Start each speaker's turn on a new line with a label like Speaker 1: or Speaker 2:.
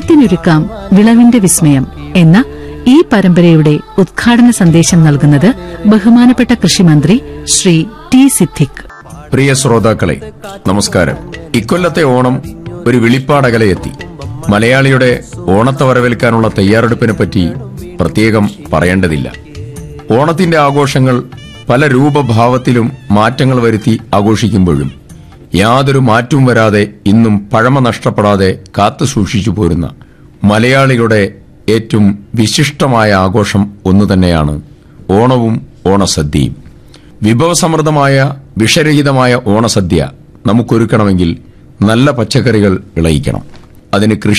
Speaker 1: ഓണത്തിനൊരുക്കാം വിളവിന്റെ വിസ്മയം എന്ന ഈ പരമ്പരയുടെ ഉദ്ഘാടന സന്ദേശം നൽകുന്നത് ബഹുമാനപ്പെട്ട കൃഷിമന്ത്രി ശ്രീ ടി സിദ്ദിഖ്
Speaker 2: പ്രിയ ശ്രോതാക്കളെ നമസ്കാരം ഇക്കൊല്ലത്തെ ഓണം ഒരു വിളിപ്പാടകലയെത്തി മലയാളിയുടെ ഓണത്തെ വരവേൽക്കാനുള്ള തയ്യാറെടുപ്പിനെ പറ്റി പ്രത്യേകം പറയേണ്ടതില്ല ഓണത്തിന്റെ ആഘോഷങ്ങൾ പല രൂപഭാവത്തിലും മാറ്റങ്ങൾ വരുത്തി ആഘോഷിക്കുമ്പോഴും യാതൊരു മാറ്റവും വരാതെ ഇന്നും പഴമ നഷ്ടപ്പെടാതെ കാത്തു സൂക്ഷിച്ചു പോരുന്ന മലയാളികളുടെ ഏറ്റവും വിശിഷ്ടമായ ആഘോഷം ഒന്നു തന്നെയാണ് ഓണവും ഓണസദ്യയും വിഭവസമൃദ്ധമായ വിഷരഹിതമായ ഓണസദ്യ നമുക്കൊരുക്കണമെങ്കിൽ നല്ല പച്ചക്കറികൾ വിളയിക്കണം അതിന് കൃഷി